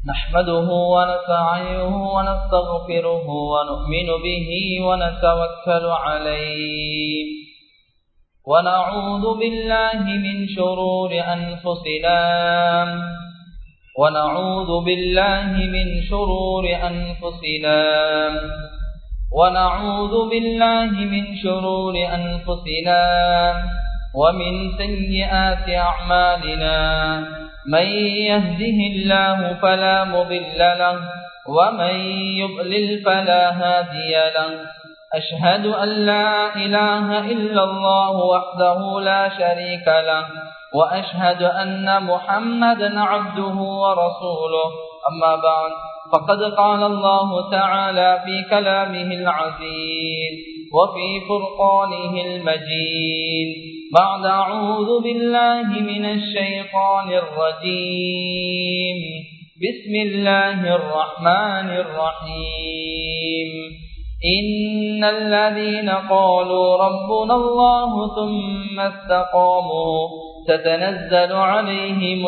نحمده ونستعينه ونستغفره ونؤمن به ونتوكل عليه ونعوذ بالله من شرور أنفسنا ونعوذ بالله من شرور أنفسنا ونعوذ بالله من شرور أنفسنا ومن سيئات أعمالنا من يهده الله فلا مضل له ومن يضلل فلا هادي له أشهد أن لا إله إلا الله وحده لا شريك له وأشهد أن محمدا عبده ورسوله أما بعد فقد قال الله تعالى في كلامه العزيز وفي فرقانه المجيد بعد أعوذ بالله من الشيطان الرجيم بسم الله الرحمن الرحيم إن الذين قالوا ربنا الله ثم استقاموا تتنزل عليهم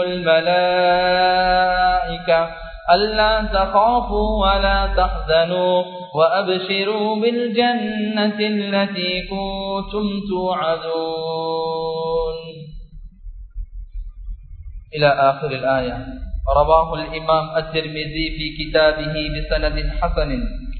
الملائكة ألا تخافوا ولا تحزنوا وأبشروا بالجنة التي كنتم توعدون إلى آخر الآية رواه الإمام الترمذي في كتابه بسند حسن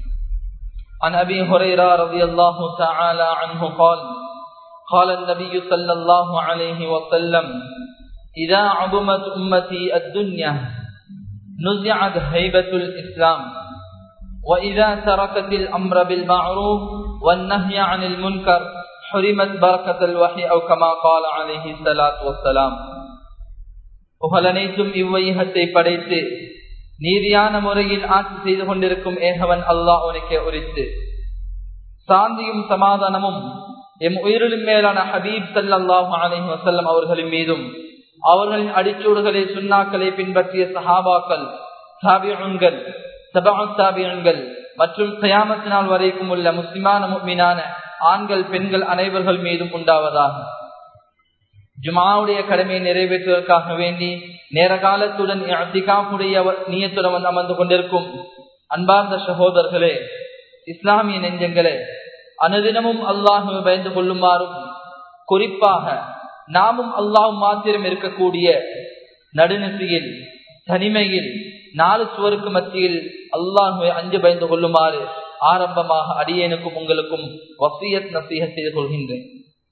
عن أبي هريرة رضي الله تعالى عنه قال قال النبي صلى الله عليه وسلم إذا عظمت أمتي الدنيا نزعت هيبة الإسلام وإذا تركت الأمر بالمعروف والنهي عن المنكر حرمت بركة الوحي أو كما قال عليه الصلاة والسلام புகழனைத்தும் இவ்வையகத்தை படைத்து நீதியான முறையில் ஆட்சி செய்து கொண்டிருக்கும் ஏகவன் அல்லாஹ் உனக்கே உரித்து சாந்தியும் சமாதானமும் எம் உயிரிலும் மேலான ஹபீப் சல்லாஹூ அலஹி வசல்லம் அவர்களின் மீதும் அவர்களின் அடிச்சூடுகளை சுண்ணாக்களை பின்பற்றிய சஹாபாக்கள் சாபியன்கள் சபா சாபியன்கள் மற்றும் கயாமத்தினால் வரைக்கும் உள்ள முஸ்லிமான மீனான ஆண்கள் பெண்கள் அனைவர்கள் மீதும் உண்டாவதாக ஜுமாவுடைய கடமையை நிறைவேற்றுவதற்காக வேண்டி நேர காலத்துடன் நீயத்துடன் வந்து அமர்ந்து கொண்டிருக்கும் அன்பார்ந்த சகோதரர்களே இஸ்லாமிய நெஞ்சங்களே அனுதினமும் அல்லாஹு பயந்து கொள்ளுமாறும் குறிப்பாக நாமும் அல்லாஹும் மாத்திரம் இருக்கக்கூடிய நடுநிசையில் தனிமையில் நாலு சுவருக்கு மத்தியில் அல்லாஹுவை அஞ்சு பயந்து கொள்ளுமாறு ஆரம்பமாக அடியேனுக்கும் உங்களுக்கும் வசியத் நசீக செய்து கொள்கின்றேன்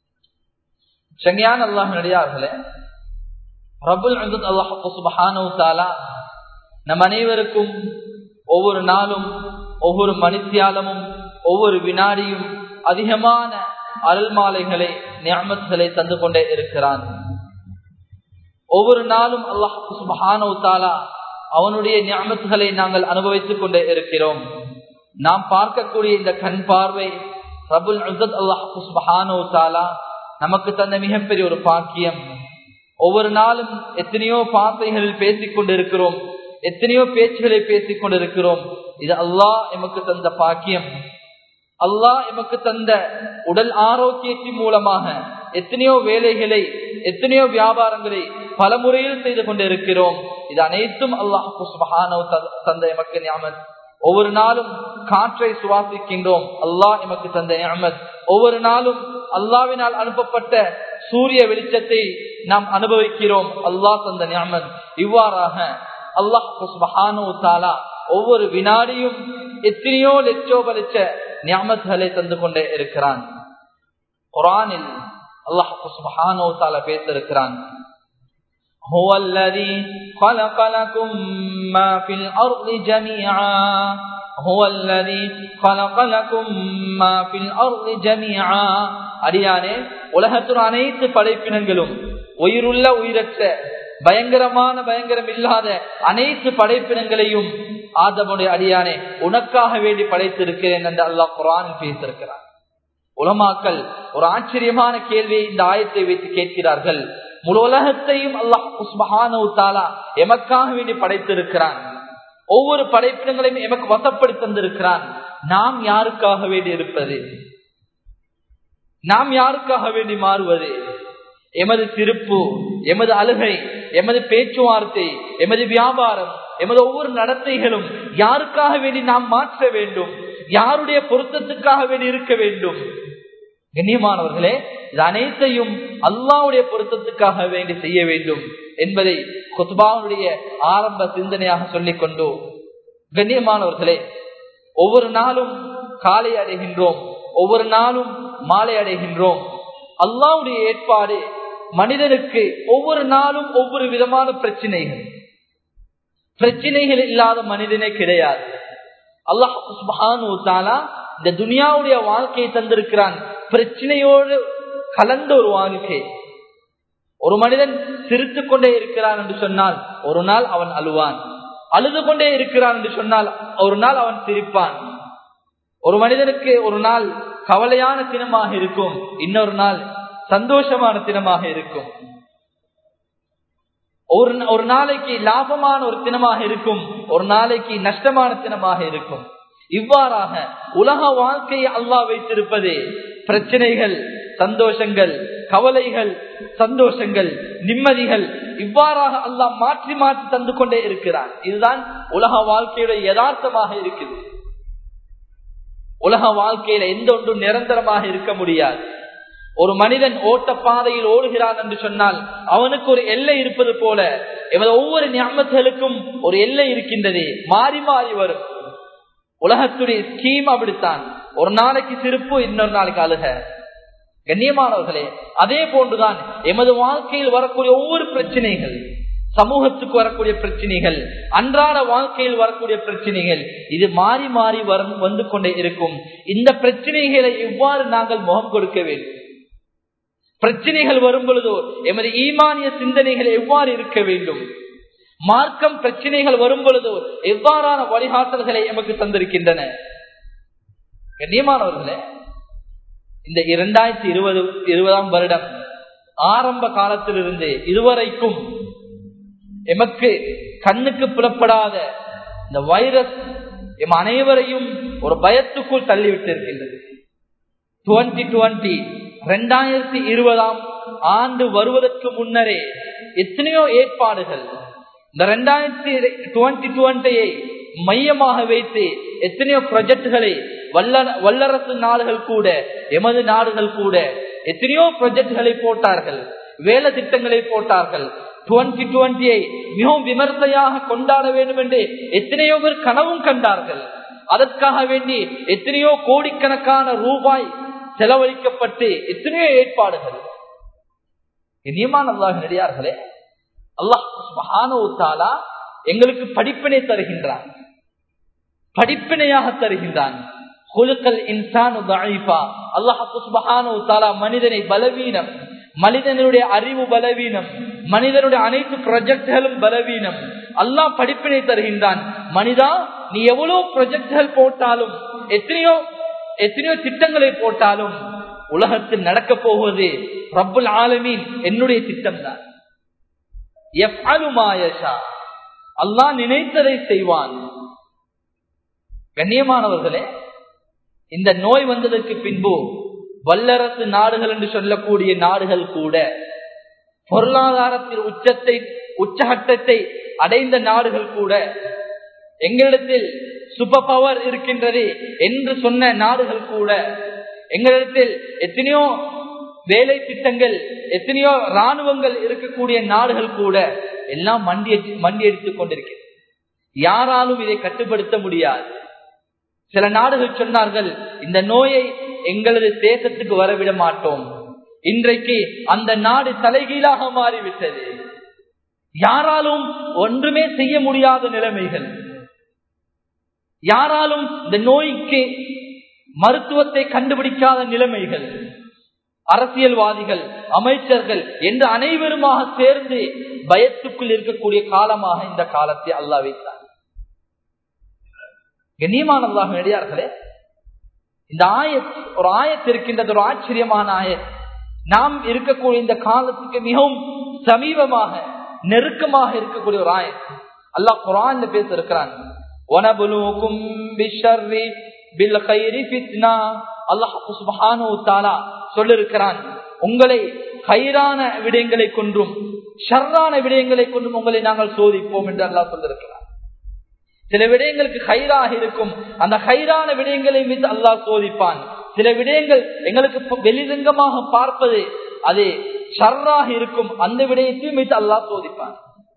சங்கையான அல்லாஹ் நடிகார்களே ரபுல் அல்லாஹாலா நம் அனைவருக்கும் ஒவ்வொரு நாளும் ஒவ்வொரு மனுஷியாலமும் ஒவ்வொரு வினாடியும் அதிகமான அருள் மாலைகளை நியமத்துகளை தந்து கொண்டே இருக்கிறான் ஒவ்வொரு நாளும் அல்லாஹு தாலா அவனுடைய நியமத்துகளை நாங்கள் அனுபவித்துக் கொண்டே இருக்கிறோம் நாம் பார்க்கக்கூடிய இந்த கண் பார்வை ரபுல் அல்லாஹு தாலா நமக்கு தந்த மிகப்பெரிய ஒரு பாக்கியம் ஒவ்வொரு நாளும் எத்தனையோ பாசைகளில் பேசிக் கொண்டிருக்கிறோம் எத்தனையோ பேச்சுகளை பேசிக் கொண்டிருக்கிறோம் இது அல்லாஹ் எமக்கு தந்த பாக்கியம் அல்லாஹ் எமக்கு தந்த உடல் ஆரோக்கியத்தின் மூலமாக எத்தனையோ வேலைகளை எத்தனையோ வியாபாரங்களை பல முறையில் செய்து கொண்டிருக்கிறோம் இது அனைத்தும் அல்லாஹ் தந்த எமக்கு ஞாபகம் ஒவ்வொரு நாளும் காற்றை சுவாசிக்கின்றோம் அல்லாஹ் எமக்கு தந்த ஞாபகம் ஒவ்வொரு நாளும் அல்லாவினால் அனுப்பப்பட்ட சூரிய வெளிச்சத்தை நாம் அனுபவிக்கிறோம் அல்லாஹ் தந்த ஞாபகம் இவ்வாறாக அல்லாஹ் ஒவ்வொரு வினாடியும் எத்தனையோ லட்சோப லட்ச ஞாபகங்களை தந்து கொண்டே இருக்கிறான் குரானில் அல்லாஹ் சுபஹானோ தால பேசிருக்கிறான் هو الذي خلق لكم ما في الأرض جميعا هو الذي خلق لكم ما في الأرض جميعا அடியானே உலகத்தின் அனைத்து படைப்பினங்களும் உயிருள்ள உயிரற்ற பயங்கரமான பயங்கரம் இல்லாத அனைத்து படைப்பினங்களையும் ஆதமுடைய அடியானே உனக்காக வேண்டி படைத்திருக்கிறேன் என்று அல்லாஹ் குரான் பேசியிருக்கிறார் உலமாக்கள் ஒரு ஆச்சரியமான கேள்வியை இந்த ஆயத்தை வைத்து கேட்கிறார்கள் முழு உலகத்தையும் அல்லாஹ் எமக்காக வேண்டி படைத்திருக்கிறான் ஒவ்வொரு படைப்பினங்களையும் எமக்கு வசப்படுத்தி தந்திருக்கிறான் நாம் யாருக்காக வேண்டி இருப்பது நாம் யாருக்காக வேண்டி மாறுவது எமது திருப்பு எமது அழுகை எமது பேச்சுவார்த்தை எமது வியாபாரம் எமது ஒவ்வொரு நடத்தைகளும் யாருக்காக வேண்டி நாம் மாற்ற வேண்டும் யாருடைய பொருத்தத்துக்காக வேண்டி இருக்க வேண்டும் கண்ணியமானவர்களே இது அனைத்தையும் அல்லாவுடைய பொருத்தத்துக்காக வேண்டி செய்ய வேண்டும் என்பதை குத்பாவுடைய ஆரம்ப சிந்தனையாக சொல்லிக் கொண்டு கண்ணியமானவர்களே ஒவ்வொரு நாளும் காலை அடைகின்றோம் ஒவ்வொரு நாளும் மாலை அடைகின்றோம் அல்லாவுடைய ஏற்பாடு மனிதனுக்கு ஒவ்வொரு நாளும் ஒவ்வொரு விதமான பிரச்சனைகள் பிரச்சனைகள் இல்லாத மனிதனே கிடையாது அல்லாஹாலா இந்த துனியாவுடைய வாழ்க்கையை தந்திருக்கிறான் பிரச்சனையோடு கலந்த ஒரு வாழ்க்கை ஒரு மனிதன் சிரித்துக் கொண்டே இருக்கிறான் என்று சொன்னால் ஒரு நாள் அவன் அழுவான் அழுது கொண்டே இருக்கிறான் என்று சொன்னால் ஒரு நாள் அவன் சிரிப்பான் ஒரு மனிதனுக்கு ஒரு நாள் கவலையான தினமாக இருக்கும் இன்னொரு நாள் சந்தோஷமான தினமாக இருக்கும் ஒரு ஒரு நாளைக்கு லாபமான ஒரு தினமாக இருக்கும் ஒரு நாளைக்கு நஷ்டமான தினமாக இருக்கும் இவ்வாறாக உலக வாழ்க்கையை அல்லாஹ் வைத்திருப்பது பிரச்சனைகள் சந்தோஷங்கள் கவலைகள் சந்தோஷங்கள் நிம்மதிகள் இவ்வாறாக அல்லாஹ் மாற்றி மாற்றி தந்து கொண்டே இருக்கிறான் இதுதான் உலக வாழ்க்கையுடைய யதார்த்தமாக இருக்குது உலக வாழ்க்கையில எந்த ஒன்றும் நிரந்தரமாக இருக்க முடியாது ஒரு மனிதன் ஓட்ட பாதையில் ஓடுகிறான் என்று சொன்னால் அவனுக்கு ஒரு எல்லை இருப்பது போல எமது ஒவ்வொரு ஞாபகங்களுக்கும் ஒரு எல்லை இருக்கின்றது மாறி மாறி வரும் உலகத்துடைய ஸ்கீம் அப்படித்தான் ஒரு நாளைக்கு சிரிப்பு இன்னொரு நாளைக்கு அழுக கண்ணியமானவர்களே அதே போன்றுதான் எமது வாழ்க்கையில் வரக்கூடிய ஒவ்வொரு பிரச்சனைகள் சமூகத்துக்கு வரக்கூடிய பிரச்சனைகள் அன்றாட வாழ்க்கையில் வரக்கூடிய பிரச்சனைகள் இது மாறி மாறி வரும் வந்து கொண்டே இருக்கும் இந்த பிரச்சனைகளை எவ்வாறு நாங்கள் முகம் கொடுக்க வேண்டும் பிரச்சனைகள் வரும் பொழுதோ எமது ஈமானிய சிந்தனைகள் எவ்வாறு இருக்க வேண்டும் மார்க்கம் பிரச்சனைகள் வரும் பொழுதோ எவ்வாறான வழிகாட்டல்களை எமக்கு தந்திருக்கின்றன கண்ணியமானவர்களே இந்த இரண்டாயிரத்தி இருபது இருபதாம் வருடம் ஆரம்ப காலத்திலிருந்து இதுவரைக்கும் எமக்கு கண்ணுக்கு புலப்படாத இந்த வைரஸ் எம் அனைவரையும் ஒரு பயத்துக்குள் தள்ளிவிட்டு இருக்கின்றது டுவெண்டி டுவெண்டி ரெண்டாயிரத்தி இருபதாம் ஆண்டு வருவதற்கு முன்னரே எத்தனையோ ஏற்பாடுகள் இந்த ரெண்டாயிரத்தி டுவெண்டி டுவெண்டியை மையமாக வைத்து எத்தனையோ ப்ரொஜெக்டுகளை வல்ல வல்லரசு நாடுகள் கூட எமது நாடுகள் கூட எத்தனையோ ப்ரொஜெக்டுகளை போட்டார்கள் வேலை திட்டங்களை போட்டார்கள் டுவெண்டி டுவெண்டியை மிகவும் விமர்சையாக கொண்டாட வேண்டும் என்று எத்தனையோ பேர் கனவும் கண்டார்கள் அதற்காக வேண்டி எத்தனையோ கோடிக்கணக்கான ரூபாய் செலவழிக்கப்பட்டு எத்தனையோ ஏற்பாடுகள் நியமான நடிகார்களே அல்லாஹ் எங்களுக்கு படிப்பினை தருகின்றான் படிப்பினையாக தருகின்றான் மனிதனை பலவீனம் மனிதனுடைய அறிவு பலவீனம் மனிதனுடைய அனைத்து ப்ரொஜெக்டுகளும் பலவீனம் அல்லாஹ் படிப்பினை தருகின்றான் மனிதா நீ எவ்வளவு ப்ரொஜெக்டுகள் போட்டாலும் எத்தனையோ எத்தனையோ திட்டங்களை போட்டாலும் உலகத்தில் நடக்க போவது ரப்புல் ஆலமீன் என்னுடைய திட்டம் தான் அல்லாஹ் நினைத்ததை செய்வான் கண்ணியமானவர்களே இந்த நோய் வந்ததற்கு பின்பு வல்லரசு நாடுகள் என்று சொல்லக்கூடிய நாடுகள் கூட பொருளாதாரத்தில் உச்சத்தை உச்சகட்டத்தை அடைந்த நாடுகள் கூட எங்களிடத்தில் சூப்பர் பவர் இருக்கின்றது என்று சொன்ன நாடுகள் கூட எங்களிடத்தில் எத்தனையோ வேலை திட்டங்கள் எத்தனையோ ராணுவங்கள் இருக்கக்கூடிய நாடுகள் கூட எல்லாம் மண்டி மண்டி அடித்துக் கொண்டிருக்கிறது யாராலும் இதை கட்டுப்படுத்த முடியாது சில நாடுகள் சொன்னார்கள் இந்த நோயை எங்களது தேசத்துக்கு வரவிட மாட்டோம் இன்றைக்கு அந்த நாடு தலைகீழாக மாறிவிட்டது யாராலும் ஒன்றுமே செய்ய முடியாத நிலைமைகள் யாராலும் இந்த நோய்க்கு மருத்துவத்தை கண்டுபிடிக்காத நிலைமைகள் அரசியல்வாதிகள் அமைச்சர்கள் என்று அனைவருமாக சேர்ந்து பயத்துக்குள் இருக்கக்கூடிய காலமாக இந்த காலத்தை அல்லா வைத்தார் கண்ணியமானதாக நடிகார்களே இந்த ஆயத் ஒரு ஆயத்து இருக்கின்றது ஒரு ஆச்சரியமான ஆயத் நாம் இருக்கக்கூடிய இந்த காலத்துக்கு மிகவும் சமீபமாக நெருக்கமாக இருக்கக்கூடிய ஒரு ஆயத் அல்லாஹ் குரான் பேச இருக்கிறான் சொல்லிருக்கிறான் உங்களை கயிறான விடயங்களை கொன்றும் ஷர்ரான விடயங்களை கொண்டும் உங்களை நாங்கள் சோதிப்போம் என்று அல்லாஹ் சொல்லிருக்கிறான் சில விடயங்களுக்கு ஹைராக இருக்கும் அந்த ஹைரான விடயங்களை மீது அல்லாஹ் சோதிப்பான் சில விடயங்கள் எங்களுக்கு வெளிரங்கமாக பார்ப்பது அது ஷர்ராக இருக்கும் அந்த விடயத்தையும் மீது அல்லாஹ் சோதிப்பான்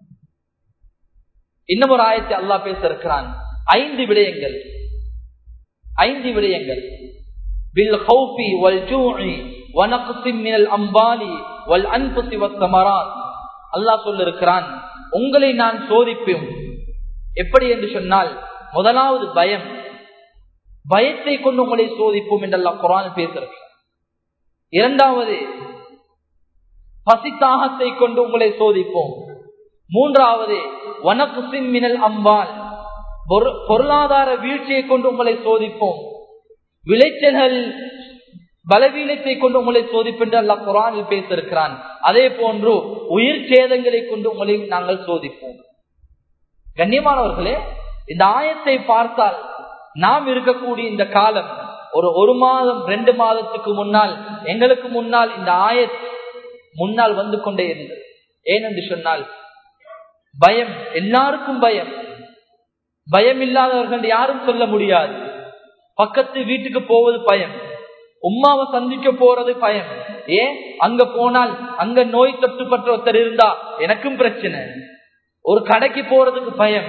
இன்னும் ஒரு ஆயத்தை அல்லாஹ் பேச இருக்கிறான் ஐந்து விடயங்கள் ஐந்து விடயங்கள் பில் ஹவுஃபி வல் ஜூஇ வனக்ஸிம் மினல் அம்பாலி வல் அன்புசி வத்தமராத் அல்லாஹ் சொல்லிருக்கிறான் உங்களை நான் சோதிப்பேன் எப்படி என்று சொன்னால் முதலாவது பயம் பயத்தை கொண்டு உங்களை சோதிப்போம் என்றெல்லாம் குரான் பேசுறேன் இரண்டாவது பசித்தாகத்தை கொண்டு உங்களை சோதிப்போம் மூன்றாவது வனக்கு மினல் அம்பால் பொருளாதார வீழ்ச்சியை கொண்டு உங்களை சோதிப்போம் விளைச்சல்கள் பலவீனத்தை கொண்டு உங்களை சோதிப்பென்று அல்ல குரானில் பேசிருக்கிறான் அதே போன்று உயிர் சேதங்களை கொண்டு உங்களை நாங்கள் சோதிப்போம் கண்ணியமானவர்களே இந்த ஆயத்தை பார்த்தால் நாம் இருக்கக்கூடிய இந்த காலம் ஒரு ஒரு மாதம் ரெண்டு மாதத்துக்கு முன்னால் எங்களுக்கு முன்னால் இந்த ஆயத் முன்னால் வந்து கொண்டே இருந்தது ஏனென்று சொன்னால் பயம் எல்லாருக்கும் பயம் பயம் இல்லாதவர்கள் யாரும் சொல்ல முடியாது பக்கத்து வீட்டுக்கு போவது பயம் உம்மாவை சந்திக்க போறது பயம் ஏன் அங்க போனால் அங்க நோய் தொட்டுப்பட்ட ஒருத்தர் இருந்தா எனக்கும் பிரச்சனை ஒரு கடைக்கு போறதுக்கு பயம்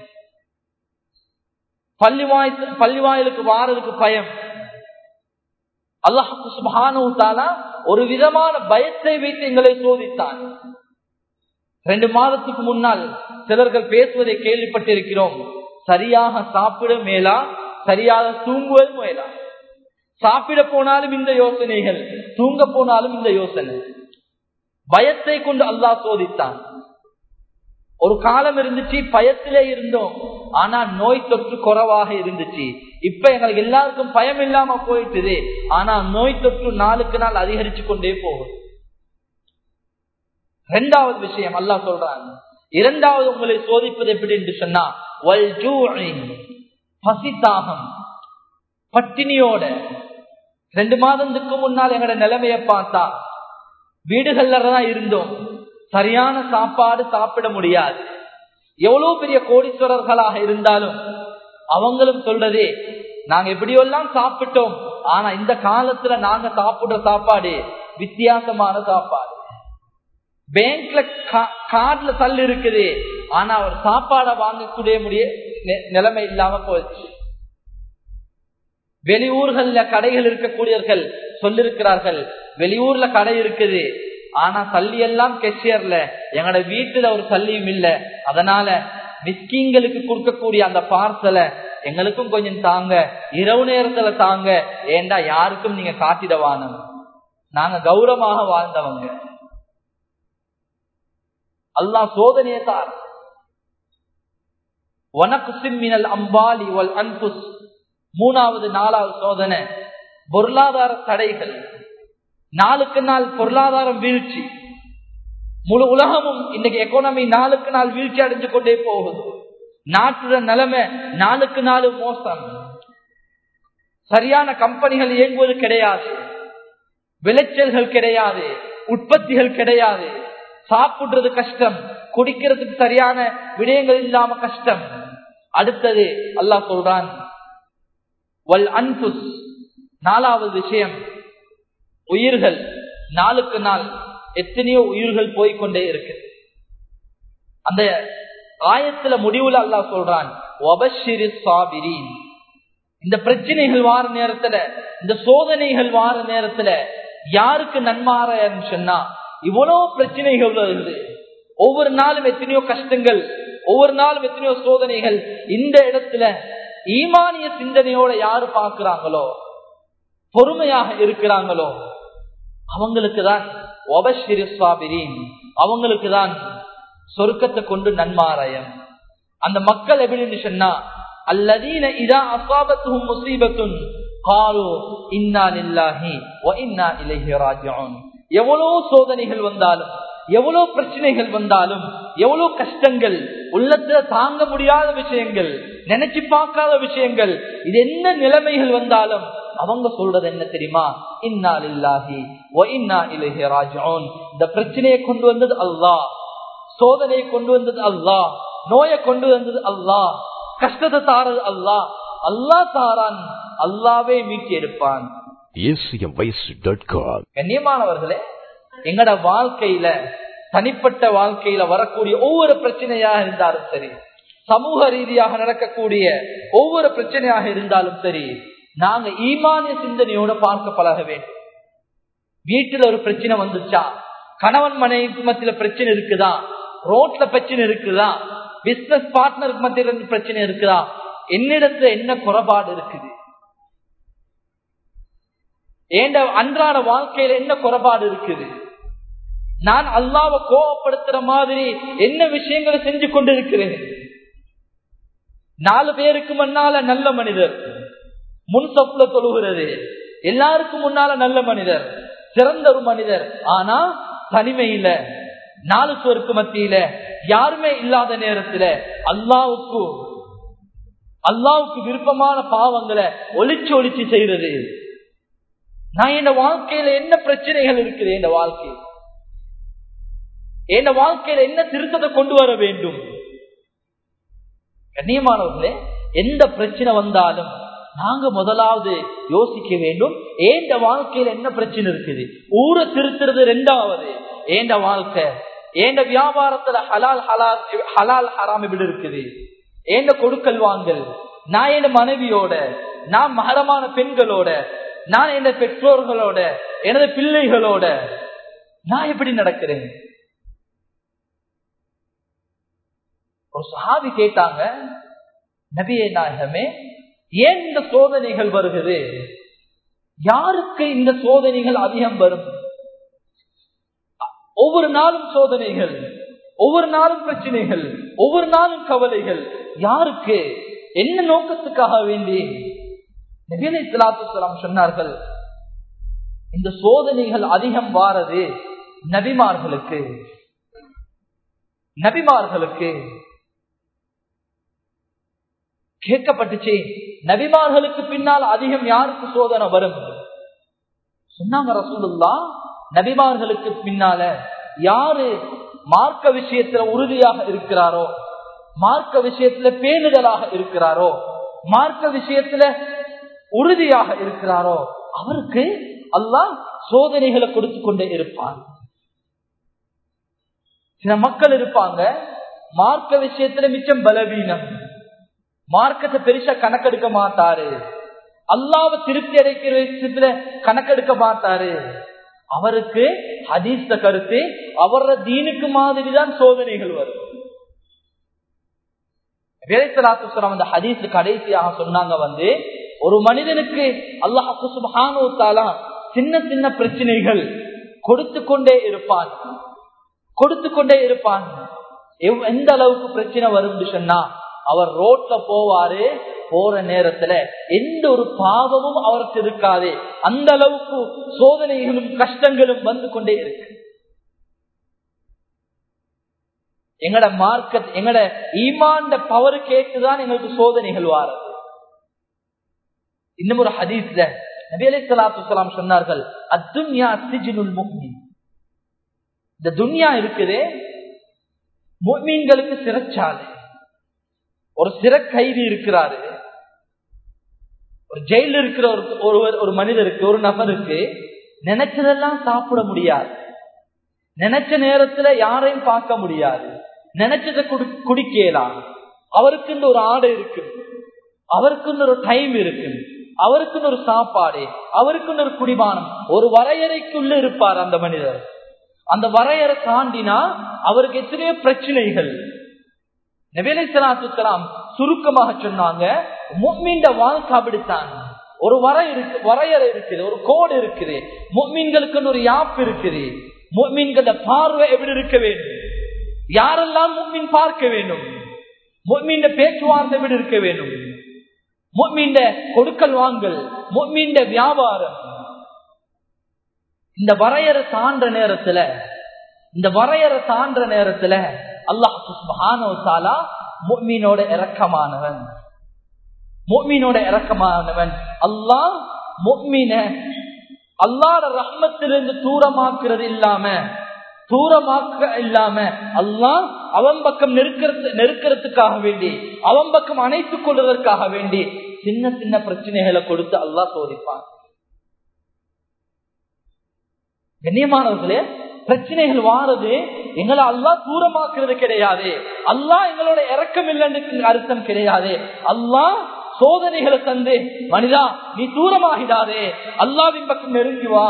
பள்ளிவாய் பள்ளிவாயலுக்கு வாரதுக்கு பயம் அல்லாஹு சுபானு ஒரு விதமான பயத்தை வைத்து எங்களை சோதித்தான் ரெண்டு மாதத்துக்கு முன்னால் சிலர்கள் பேசுவதை கேள்விப்பட்டிருக்கிறோம் சரியாக சாப்பிட மேலா சரியாக தூங்குவது மேலா சாப்பிட போனாலும் இந்த யோசனைகள் தூங்க போனாலும் இந்த யோசனை பயத்தை கொண்டு அல்லாஹ் சோதித்தான் ஒரு காலம் இருந்துச்சு பயத்திலே இருந்தோம் ஆனா நோய் தொற்று குறைவாக இருந்துச்சு இப்ப எங்களுக்கு எல்லாருக்கும் பயம் இல்லாம போயிட்டுது ஆனா நோய் தொற்று நாளுக்கு நாள் அதிகரிச்சு கொண்டே போகும் ரெண்டாவது விஷயம் அல்லா சொல்றாங்க இரண்டாவது உங்களை சோதிப்பது எப்படி என்று சொன்னா பசித்தாகம் பட்டினியோட ரெண்டு மாதத்துக்கு முன்னால் எங்களோட நிலைமைய பார்த்தா வீடுகள்ல தான் இருந்தோம் சரியான சாப்பாடு சாப்பிட முடியாது எவ்வளவு பெரிய கோடீஸ்வரர்களாக இருந்தாலும் அவங்களும் சொல்றதே நாங்க எப்படியெல்லாம் சாப்பிட்டோம் ஆனா இந்த காலத்துல நாங்க சாப்பிடுற சாப்பாடு வித்தியாசமான சாப்பாடு பேங்க்ல கார்டுல தள்ளு இருக்குது ஆனா அவர் சாப்பாட வாங்கக்கூடிய முடிய நிலைமை இல்லாம போயிடுச்சு வெளியூர்கள்ல கடைகள் இருக்கக்கூடியவர்கள் சொல்லிருக்கிறார்கள் வெளியூர்ல கடை இருக்குது ஆனா சல்லி எல்லாம் கெஷியர்ல எங்கட வீட்டுல ஒரு சல்லியும் இல்ல அதனால மிஸ்கிங்களுக்கு கொடுக்கக்கூடிய அந்த பார்சலை எங்களுக்கும் கொஞ்சம் தாங்க இரவு நேரத்துல தாங்க ஏண்டா யாருக்கும் நீங்க காட்டிடவான நாங்க கௌரவமாக வாழ்ந்தவங்க அல்லாஹ் சோதனையை தார் வனக்கு சிம்மினல் அம்பாலி வல் அன்புஸ் மூணாவது நாலாவது சோதனை பொருளாதார தடைகள் நாளுக்கு நாள் பொருளாதாரம் வீழ்ச்சி முழு உலகமும் இன்னைக்கு எக்கானமி நாளுக்கு நாள் வீழ்ச்சி அடைஞ்சு கொண்டே போகுது நாட்டுட நிலைமை நாளுக்கு நாள் மோசம் சரியான கம்பெனிகள் இயங்குவது கிடையாது விளைச்சல்கள் கிடையாது உற்பத்திகள் கிடையாது சாப்பிடுறது கஷ்டம் குடிக்கிறதுக்கு சரியான விடயங்கள் இல்லாம கஷ்டம் அடுத்தது அல்லாஹ் சொல்றான் வல் அன்புஸ் நாலாவது விஷயம் உயிர்கள் நாளுக்கு நாள் எத்தனையோ உயிர்கள் போய்கொண்டே இருக்கு அந்த ஆயத்துல முடிவுல அல்லாஹ் சொல்றான் இந்த பிரச்சனைகள் வார நேரத்துல இந்த சோதனைகள் வார நேரத்துல யாருக்கு நன்மாறன்னு சொன்னா இவ்வளவு பிரச்சனைகள் வருது ஒவ்வொரு நாளும் எத்தனையோ கஷ்டங்கள் ஒவ்வொரு நாளும் எத்தனையோ சோதனைகள் இந்த இடத்துல ஈமானிய சிந்தனையோட யாரு பாக்குறாங்களோ பொறுமையாக இருக்கிறாங்களோ அவங்களுக்கு தான் அவங்களுக்கு தான் சொருக்கத்தை கொண்டு நன்மாராயம் அந்த மக்கள் எப்படின்னு சொன்னா அல்லதீன இதா அசாபத்தும் முசீபத்தும் காலு இன்னா நில்லாஹி இன்னா இலகி ராஜ்யோன் எவ்வளவு சோதனைகள் வந்தாலும் எவ்வளவு பிரச்சனைகள் வந்தாலும் எவ்வளவு கஷ்டங்கள் உள்ளத்துல தாங்க முடியாத விஷயங்கள் நினைச்சு பார்க்காத விஷயங்கள் இது என்ன நிலைமைகள் வந்தாலும் அவங்க சொல்றது என்ன தெரியுமா இன்னா இல்லாஹி இன்னா இலஹி ராஜோன் இந்த பிரச்சனையை கொண்டு வந்தது அல்லாஹ் சோதனையை கொண்டு வந்தது அல்லாஹ் நோயை கொண்டு வந்தது அல்லாஹ் கஷ்டத்தை தாரது அல்லா அல்லா தாரான் அல்லாவே மீட்டி எடுப்பான் acmvoice.com கண்ணியமானவர்களே எங்கட வாழ்க்கையில தனிப்பட்ட வாழ்க்கையில வரக்கூடிய ஒவ்வொரு பிரச்சனையாக இருந்தாலும் சரி சமூக ரீதியாக நடக்கக்கூடிய ஒவ்வொரு பிரச்சனையாக இருந்தாலும் சரி நாங்க ஈமானிய சிந்தனையோட பார்க்க பழக வேண்டும் வீட்டுல ஒரு பிரச்சனை வந்துச்சா கணவன் மனைவி மத்தியில பிரச்சனை இருக்குதா ரோட்ல பிரச்சனை இருக்குதா பிசினஸ் பார்ட்னருக்கு மத்தியில பிரச்சனை இருக்குதா என்னிடத்துல என்ன குறைபாடு இருக்குது ஏண்ட அன்றாட வாழ்க்கையில என்ன குறைபாடு இருக்குது நான் அல்லாவை கோவப்படுத்துற மாதிரி என்ன விஷயங்களை செஞ்சு கொண்டிருக்கிறேன் நாலு பேருக்கு முன்னால நல்ல மனிதர் முன் சொப்புல தொழுகிறது எல்லாருக்கும் முன்னால நல்ல மனிதர் சிறந்த ஒரு மனிதர் ஆனா தனிமையில நாலு சுவருக்கு மத்தியில யாருமே இல்லாத நேரத்துல அல்லாவுக்கு அல்லாவுக்கு விருப்பமான பாவங்களை ஒளிச்சு ஒளிச்சு செய்யறது நான் என் வாழ்க்கையில என்ன பிரச்சனைகள் இருக்குது என் வாழ்க்கையில் என் வாழ்க்கையில என்ன திருத்தத்தை கொண்டு வர வேண்டும் கண்ணியமானவர்களே எந்த பிரச்சனை வந்தாலும் நாங்க முதலாவது யோசிக்க வேண்டும் ஏண்ட வாழ்க்கையில என்ன பிரச்சனை இருக்குது ஊரை திருத்துறது ரெண்டாவது ஏண்ட வாழ்க்கை ஏண்ட வியாபாரத்துல ஹலால் ஹலால் ஹலால் ஹராம் இப்படி இருக்குது ஏண்ட கொடுக்கல் வாங்கல் நான் என் மனைவியோட நான் மகரமான பெண்களோட நான் என் பெற்றோர்களோட எனது பிள்ளைகளோட நான் எப்படி நடக்கிறேன் ஒரு சஹாபி கேட்டாங்க நபியே நாயகமே ஏன் இந்த சோதனைகள் வருகிறது யாருக்கு இந்த சோதனைகள் அதிகம் வரும் ஒவ்வொரு நாளும் சோதனைகள் ஒவ்வொரு நாளும் பிரச்சனைகள் ஒவ்வொரு நாளும் கவலைகள் யாருக்கு என்ன நோக்கத்துக்காக வேண்டி நபீன இஸ்லாத்துலாம் சொன்னார்கள் இந்த சோதனைகள் அதிகம் வாரது நபிமார்களுக்கு நபிமார்களுக்கு கேட்கப்பட்டுச்சு நபிமார்களுக்கு பின்னால் அதிகம் யாருக்கு சோதனை வரும் சொன்னாங்க ரசூலுல்லா நபிமார்களுக்கு பின்னால யாரு மார்க்க விஷயத்துல உறுதியாக இருக்கிறாரோ மார்க்க விஷயத்துல பேணுதலாக இருக்கிறாரோ மார்க்க விஷயத்துல உறுதியாக இருக்கிறாரோ அவருக்கு அல்லாஹ் சோதனைகளை கொடுத்து கொண்டே இருப்பான் சில மக்கள் இருப்பாங்க மார்க்க விஷயத்துல மிச்சம் பலவீனம் மார்க்கத்தை பெருசா கணக்கெடுக்க மாட்டாரு அல்லாவ திருப்தி அடைக்கிற விஷயத்துல கணக்கெடுக்க மாட்டாரு அவருக்கு ஹதீஸ்த கருத்து அவரோட தீனுக்கு மாதிரிதான் சோதனைகள் வரும் வேலைத்தலாத்துசரம் அந்த ஹதீஸ் கடைசியாக சொன்னாங்க வந்து ஒரு மனிதனுக்கு அல்லாஹு சுபஹானுத்தாலா சின்ன சின்ன பிரச்சனைகள் கொடுத்து கொண்டே இருப்பான் கொடுத்து கொண்டே இருப்பான் எந்த அளவுக்கு பிரச்சனை வரும் சொன்னா அவர் ரோட்ல போவாரு போற நேரத்துல எந்த ஒரு பாவமும் அவருக்கு இருக்காது அந்த அளவுக்கு சோதனைகளும் கஷ்டங்களும் வந்து கொண்டே இருக்கு எங்கட மார்க்கெட் எங்கட ஈமாண்ட பவர் கேட்டுதான் எங்களுக்கு சோதனைகள் வாரது இன்னும் ஒரு ஹதீஸ்ல நபி அலி சலாத்து சொன்னார்கள் அத்துன்யா சிஜினுல் முக்மின் இந்த துன்யா இருக்குது முக்மீன்களுக்கு சிறைச்சாலை ஒரு சிறை கைதி இருக்கிறாரு ஒரு ஜெயில இருக்கிற ஒரு ஒருவர் ஒரு மனிதருக்கு ஒரு நபருக்கு நினைச்சதெல்லாம் சாப்பிட முடியாது நினைச்ச நேரத்துல யாரையும் பார்க்க முடியாது நினைச்சதை குடிக்கலாம் அவருக்குன்னு ஒரு ஆடை இருக்கு அவருக்குன்னு ஒரு டைம் இருக்கு அவருக்குன்னு ஒரு சாப்பாடு அவருக்குன்னு ஒரு குடிபானம் ஒரு வரையறைக்குள்ள இருப்பார் அந்த மனிதர் அந்த வரையறை தாண்டினா அவருக்கு எத்தனையோ பிரச்சனைகள் நபிலை சலாத்துலாம் சுருக்கமாக சொன்னாங்க முக்மீண்ட வாழ்க்கை அப்படித்தான் ஒரு வரை இருக்கு வரையறை இருக்குது ஒரு கோடு இருக்குது முக்மீன்களுக்குன்னு ஒரு யாப் இருக்குது முக்மீன்கள பார்வை எப்படி இருக்க வேண்டும் யாரெல்லாம் முக்மீன் பார்க்க வேண்டும் முக்மீண்ட பேச்சுவார்த்தை எப்படி இருக்க வேண்டும் முக்மீண்ட கொடுக்கல் வாங்கல் முக்மீண்ட வியாபாரம் இந்த வரையறை தாண்ட நேரத்துல இந்த வரையறை தாண்ட நேரத்துல அல்லாஹாலா முக்மீனோட இறக்கமானவன் முக்மீனோட இறக்கமானவன் அல்லாஹ் முக்மீன அல்லாட ரஹ்மத்திலிருந்து தூரமாக்குறது இல்லாம தூரமாக்க இல்லாம அல்லாஹ் அவன் பக்கம் நெருக்கிறது நெருக்கிறதுக்காக வேண்டி அவன் பக்கம் அணைத்துக் கொள்வதற்காக வேண்டி சின்ன சின்ன பிரச்சனைகளை கொடுத்து அல்லாஹ் சோதிப்பான் கண்ணியமானவர்களே பிரச்சனைகள் வாரது எங்களை அல்லா தூரமாக்குறது கிடையாது அல்லாஹ் எங்களோட இறக்கம் இல்லைன்னு அர்த்தம் கிடையாது அல்லாஹ் சோதனைகளை தந்து மனிதா நீ தூரமாகிடாதே அல்லாவின் பக்கம் நெருங்கி வா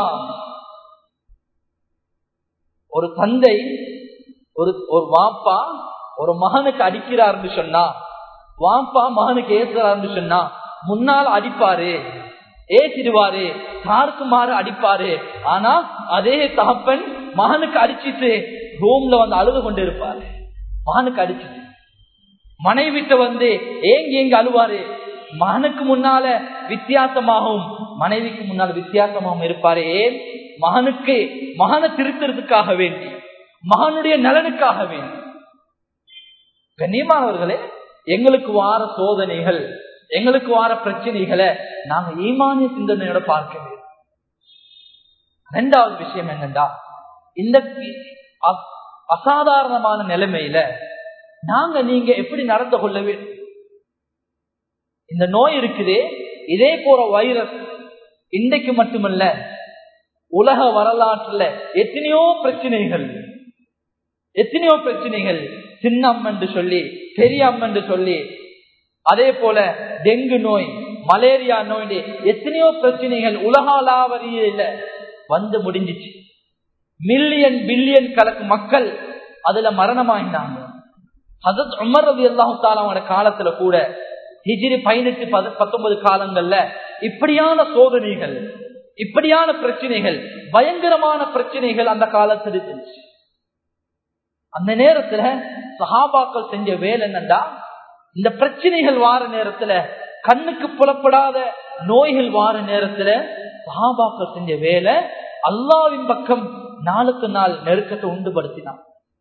ஒரு தந்தை ஒரு ஒரு வாப்பா ஒரு மகனுக்கு அடிக்கிறாருன்னு சொன்னா வாப்பா மகனுக்கு ஏசுறாருன்னு சொன்னா முன்னால் அடிப்பாரு ஏசிடுவாரு காருக்கு மாறு அடிப்பாரு ஆனா அதே தகப்பன் மகனுக்கு அடிச்சிட்டு ரூம்ல வந்து அழுது கொண்டு இருப்பாரு மகனுக்கு அடிச்சிட்டு மனைவிட்ட வந்து ஏங்கி ஏங்க அழுவாரு மகனுக்கு முன்னால வித்தியாசமாகவும் மனைவிக்கு முன்னால் வித்தியாசமாகவும் இருப்பாரு ஏன் மகனுக்கு மகனை திருத்துறதுக்காக வேண்டி மகனுடைய நலனுக்காக வேண்டி கண்ணியமானவர்களே எங்களுக்கு வார சோதனைகள் எங்களுக்கு வார பிரச்சனைகளை நாங்க ஈமானிய சிந்தனையோட பார்க்க வேண்டும் ரெண்டாவது விஷயம் என்னண்டா இந்த அசாதாரணமான நிலைமையில நாங்க நீங்க எப்படி நடந்து கொள்ள வேண்டும் இந்த நோய் இருக்குதே இதே போற வைரஸ் இன்றைக்கு மட்டுமல்ல உலக வரலாற்றுல எத்தனையோ பிரச்சனைகள் எத்தனையோ பிரச்சனைகள் சின்னம் என்று சொல்லி பெரியம் என்று சொல்லி அதே போல டெங்கு நோய் மலேரியா நோய் எத்தனையோ பிரச்சனைகள் உலகளாவரியில வந்து முடிஞ்சிச்சு மில்லியன் பில்லியன் கணக்கு மக்கள் அதுல மரணமாகினாங்க ஹசத் உமர் ரவி அல்லாஹால காலத்துல கூட ஹிஜிரி பதினெட்டு பத்தொன்பது காலங்கள்ல இப்படியான சோதனைகள் இப்படியான பிரச்சனைகள் பயங்கரமான பிரச்சனைகள் அந்த காலத்தில் இருந்துச்சு அந்த நேரத்துல சஹாபாக்கள் செஞ்ச வேலை என்னண்டா இந்த பிரச்சனைகள் வார நேரத்துல கண்ணுக்கு புலப்படாத நோய்கள் வார நேரத்துல சஹாபாக்கள் செஞ்ச வேலை அல்லாவின் பக்கம் நாளுக்கு நாள் நெருக்கத்தை உண்டுபடுத்தினான்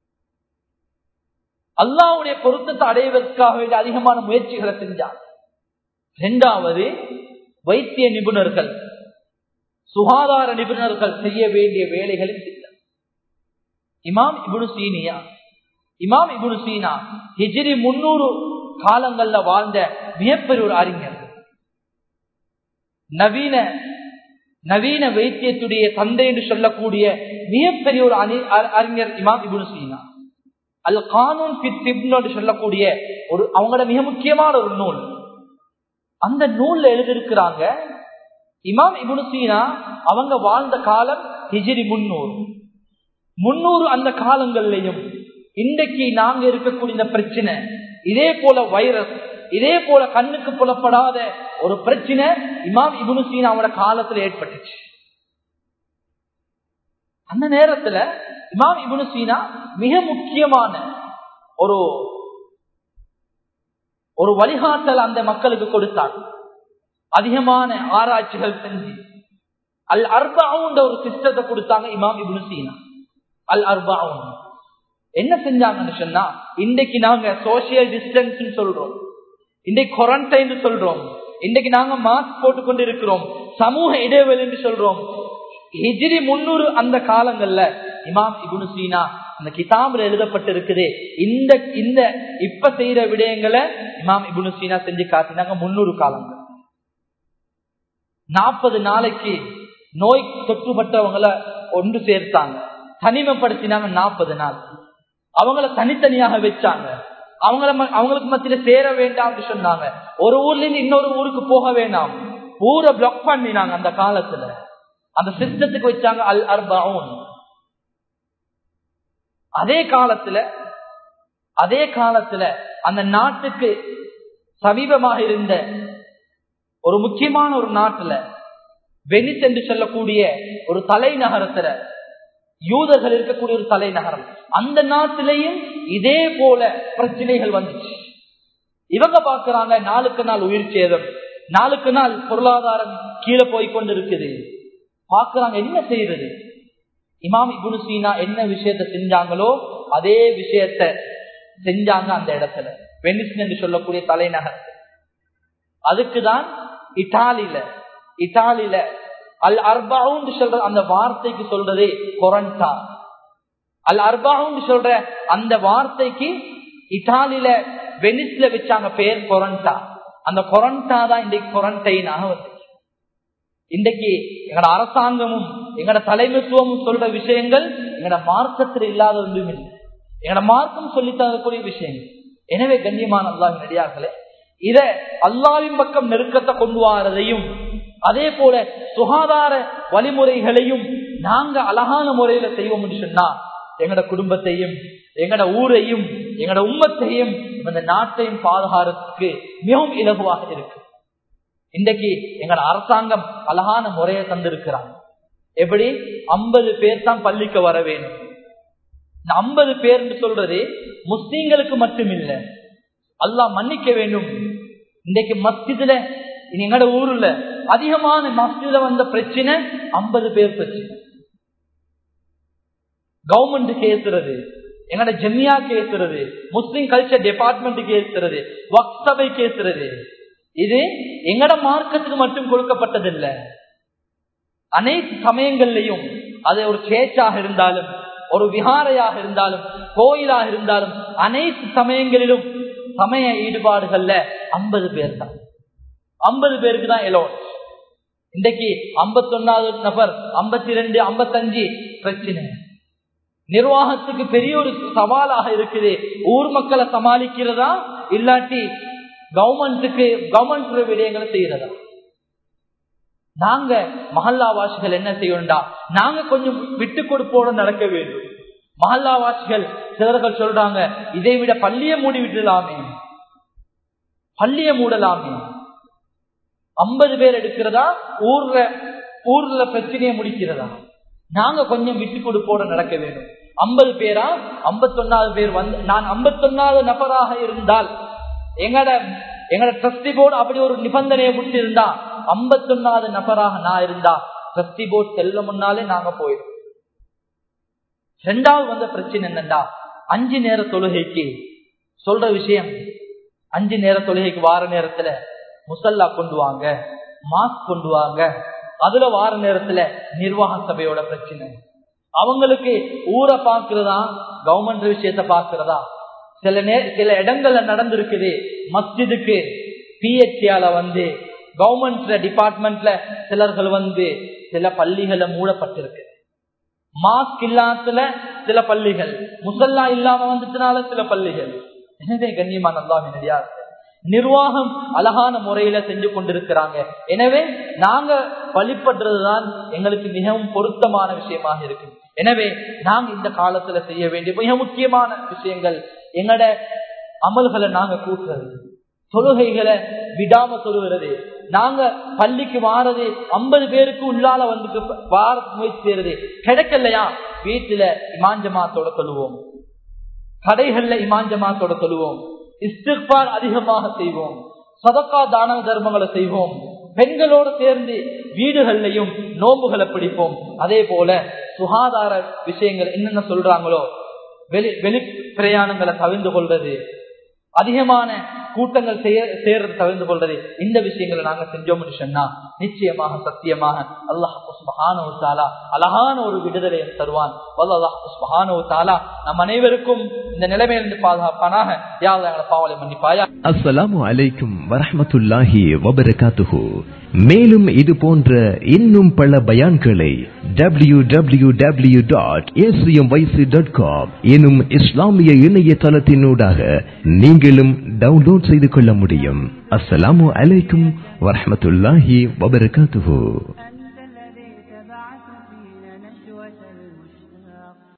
அல்லாவுடைய பொருத்தத்தை அடைவதற்காக வேண்டிய அதிகமான முயற்சிகளை செஞ்சார் இரண்டாவது வைத்திய நிபுணர்கள் சுகாதார நிபுணர்கள் செய்ய வேண்டிய வேலைகளை செய்தார் இமாம் இபுனு சீனியா இமாம் இபுனு சீனா ஹிஜிரி முன்னூறு காலங்கள்ல வாழ்ந்த மிகப்பெரிய ஒரு அறிஞர் நவீன நவீன வைத்தியத்துடைய தந்தை என்று சொல்லக்கூடிய மிகப்பெரிய ஒரு அறிஞர் இமாம் இபுனு சீனா அல் கானூன் சொல்லக்கூடிய ஒரு அவங்களோட மிக முக்கியமான ஒரு நூல் அந்த நூல்ல எழுதியிருக்கிறாங்க இமாம் இபுனு சீனா அவங்க வாழ்ந்த காலம் ஹிஜிரி முன்னூறு முன்னூறு அந்த காலங்கள்லயும் இன்றைக்கு நாங்க இருக்கக்கூடிய இந்த பிரச்சனை இதே போல வைரஸ் இதே போல கண்ணுக்கு புலப்படாத ஒரு பிரச்சனை இமாம் இபுனு சீனா அவனோட காலத்துல ஏற்பட்டுச்சு அந்த நேரத்துல இமாம் இபுனு சீனா மிக முக்கியமான ஒரு ஒரு வழிகாட்டல் அந்த மக்களுக்கு கொடுத்தாங்க அதிகமான ஆராய்ச்சிகள் செஞ்சு அல் அர்பாவுன்ற ஒரு சிஸ்டத்தை கொடுத்தாங்க இமாம் இபுனு சீனா அல் அர்பாவும் என்ன செஞ்சாங்கன்னு சொன்னா இன்றைக்கு நாங்க சோசியல் டிஸ்டன்ஸ் சொல்றோம் இன்றைக்கு குவாரண்டைன் சொல்றோம் இன்றைக்கு நாங்க மாஸ்க் போட்டுக்கொண்டு இருக்கிறோம் சமூக இடைவெளி என்று சொல்றோம் ஹிஜிரி முன்னூறு அந்த காலங்கள்ல இமாம் இபுனு சீனா அந்த கிதாபில் எழுதப்பட்டிருக்குது இந்த இந்த இப்ப செய்யற விடயங்களை இமாம் இபுனு சீனா செஞ்சு காட்டினாங்க முன்னூறு காலங்கள் நாற்பது நாளைக்கு நோய் தொற்றுப்பட்டவங்களை ஒன்று சேர்த்தாங்க தனிமைப்படுத்தினாங்க நாற்பது நாள் அவங்கள தனித்தனியாக வச்சாங்க அவங்கள அவங்களுக்கு மத்தியில சேர வேண்டாம் சொன்னாங்க ஒரு ஊர்ல இருந்து இன்னொரு ஊருக்கு போக வேண்டாம் ஊரை பிளாக் பண்ணினாங்க அந்த காலத்துல அந்த சிஸ்டத்துக்கு வச்சாங்க அல் அர்பவுன் அதே காலத்துல அதே காலத்துல அந்த நாட்டுக்கு சமீபமாக இருந்த ஒரு முக்கியமான ஒரு நாட்டுல வெனிஸ் என்று சொல்லக்கூடிய ஒரு தலைநகரத்துல யூதர்கள் இருக்கக்கூடிய ஒரு தலைநகரம் அந்த நாட்டிலையும் இதே போல பிரச்சனைகள் வந்துச்சு இவங்க பாக்குறாங்க நாளுக்கு நாள் உயிர் சேதம் நாளுக்கு நாள் பொருளாதாரம் கீழே போய் கொண்டு இருக்குது பாக்குறாங்க என்ன செய்யறது இமாம் இபுனு சீனா என்ன விஷயத்த செஞ்சாங்களோ அதே விஷயத்த செஞ்சாங்க அந்த இடத்துல வெனிஸ் என்று சொல்லக்கூடிய தலைநகர் அதுக்குதான் இட்டாலியில இட்டாலியில அல் அர்பாவுன்னு சொல்ற அந்த வார்த்தைக்கு சொல்றதே கொரண்டா அல் அர்பான்னு சொல்ற அந்த வார்த்தைக்கு இத்தாலியில வெனிஸ்ல வச்சாங்க பேர் கொரண்டா அந்த கொரண்டா தான் இன்றைக்கு கொரண்டைனாக வந்து இன்றைக்கு எங்கட அரசாங்கமும் எங்கட தலைமைத்துவமும் சொல்ற விஷயங்கள் எங்கட மார்க்கத்தில் இல்லாத ஒன்றும் இல்லை எங்கட மார்க்கம் சொல்லி தரக்கூடிய விஷயங்கள் எனவே கண்ணியமான அல்லாஹ் நடிகார்களே இத அல்லாவின் பக்கம் நெருக்கத்தை கொண்டு வரதையும் அதே போல சுகாதார வழிமுறைகளையும் நாங்க அழகான முறையில செய்வோம் சொன்னா எங்கட குடும்பத்தையும் எங்கட ஊரையும் எங்கட உம்மத்தையும் இந்த நாட்டையும் பாதுகாறதுக்கு மிகவும் இலகுவாக இருக்கு இன்றைக்கு எங்கட அரசாங்கம் அழகான முறையை தந்திருக்கிறாங்க எப்படி ஐம்பது பேர் தான் பள்ளிக்கு வர வேணும் இந்த ஐம்பது பேர் சொல்றது முஸ்லீம்களுக்கு மட்டுமில்லை அல்லாஹ் மன்னிக்க வேண்டும் இன்றைக்கு மஸ்ஜிதுல எங்கட ஊர்ல அதிகமான மஸ்ஜிதுல வந்த பிரச்சனை ஐம்பது பேர் பிரச்சனை கவர்மெண்ட் கேசுறது எங்கட ஜெமியா கேசுறது முஸ்லிம் கல்ச்சர் டிபார்ட்மெண்ட் கேசுறது வக் சபை கேசுறது இது எங்கட மார்க்கத்துக்கு மட்டும் கொடுக்கப்பட்டதில்லை அனைத்து சமயங்கள்லையும் அது ஒரு சேச்சாக இருந்தாலும் ஒரு விகாரையாக இருந்தாலும் கோயிலாக இருந்தாலும் அனைத்து சமயங்களிலும் சமய ஈடுபாடுகள்ல ஐம்பது பேர் தான் ஐம்பது பேருக்கு தான் எலோன் இன்றைக்கு ஐம்பத்தொன்னாவது நபர் ஐம்பத்தி ரெண்டு ஐம்பத்தஞ்சு பிரச்சனை நிர்வாகத்துக்கு பெரிய ஒரு சவாலாக இருக்குது ஊர் மக்களை சமாளிக்கிறதா இல்லாட்டி கவர்மெண்ட்டுக்கு கவர்மெண்ட் விடயங்களை செய்யறதா நாங்க மஹல்லாவாசிகள் என்ன செய்யணும்டா நாங்க கொஞ்சம் விட்டு கொடுப்போட நடக்க வேண்டும் மஹல்லாவாசிகள் சிலர்கள் சொல்றாங்க இதை விட பள்ளிய மூடி விடலாமே பள்ளிய மூடலாமே ஐம்பது பேர் எடுக்கிறதா ஊர்ல ஊர்ல பிரச்சனையை முடிக்கிறதா நாங்க கொஞ்சம் விட்டு கொடுப்போட நடக்க வேண்டும் ஐம்பது பேரா ஐம்பத்தொன்னாவது பேர் வந்து நான் ஐம்பத்தொன்னாவது நபராக இருந்தால் எங்கட எங்கட ட்ரஸ்டி போர்டு அப்படி ஒரு நிபந்தனையை முடிச்சு இருந்தா ஐம்பத்தொன்னாவது நபராக நான் இருந்தா ட்ரஸ்டி போர்டு செல்ல முன்னாலே நாங்க போயிடும் ரெண்டாவது வந்த பிரச்சனை என்னண்டா அஞ்சு நேர தொழுகைக்கு சொல்ற விஷயம் அஞ்சு நேர தொழுகைக்கு வார நேரத்துல முசல்லா கொண்டு வாங்க மாஸ்க் கொண்டு வாங்க அதுல வார நேரத்துல நிர்வாக சபையோட பிரச்சனை அவங்களுக்கு ஊரை பாக்குறதா கவர்மெண்ட் விஷயத்த பாக்குறதா சில நே சில இடங்கள்ல நடந்திருக்குது மஸ்ஜிதுக்கு பிஹெச்ஆல வந்து கவர்மெண்ட்ல டிபார்ட்மெண்ட்ல சிலர்கள் வந்து சில பள்ளிகளை மூடப்பட்டிருக்கு மாஸ்க் இல்லாததுல சில பள்ளிகள் முசல்லா இல்லாம வந்துட்டனால சில பள்ளிகள் எனவே கண்ணியமான நல்லாவினடியா நிர்வாகம் அழகான முறையில செஞ்சு கொண்டிருக்கிறாங்க எனவே நாங்க வழிபடுறதுதான் எங்களுக்கு மிகவும் பொருத்தமான விஷயமாக இருக்கு எனவே நாங்க இந்த காலத்துல செய்ய வேண்டிய மிக முக்கியமான விஷயங்கள் எங்கட அமல்களை நாங்க கூட்டுறது தொழுகைகளை விடாம சொல்லுகிறது நாங்க பள்ளிக்கு வாரது ஐம்பது பேருக்கு உள்ளால வந்து வார முயற்சி செய்யறது கிடைக்கலையா வீட்டுல இமாஞ்சமாத்தோட சொல்லுவோம் கடைகள்ல இமாஞ்சமாத்தோட சொல்லுவோம் இஸ்திஃபார் அதிகமாக செய்வோம் சதக்கா தான தர்மங்களை செய்வோம் பெண்களோடு சேர்ந்து வீடுகள்லையும் நோம்புகளை பிடிப்போம் அதே போல சுகாதார விஷயங்கள் என்னென்ன சொல்றாங்களோ வெளி வெளி பிரயாணங்களை தவிர்ந்து கொள்வது அதிகமான கூட்டங்கள் சேர்றது தவிர்த்து கொள்றது இந்த விஷயங்களை நாங்க செஞ்சோம் சொன்னா நிச்சயமாக சத்தியமாக அல்லாஹால அழகான ஒரு விடுதலையை தருவான் அல்லாஹால நம் அனைவருக்கும் இந்த நிலைமையிலிருந்து பாதுகாப்பானாக யாவது எங்களை பாவலை மன்னிப்பாயா அஸ்ஸலாமு அலைக்கும் வரஹமத்துல்லாஹி வபரகாத்துஹு மேலும் இது போன்ற இன்னும் பல பயான்களை W W W dot ACM YC dot com எனும் இஸ்லாமிய இணையதளத்தினூடாக நீங்களும் டவுன்லோட் செய்து கொள்ள முடியும் அஸ்ஸலாமு அலைக்கும் வரஹமத்துல்லாஹி வபரகாத்துஹு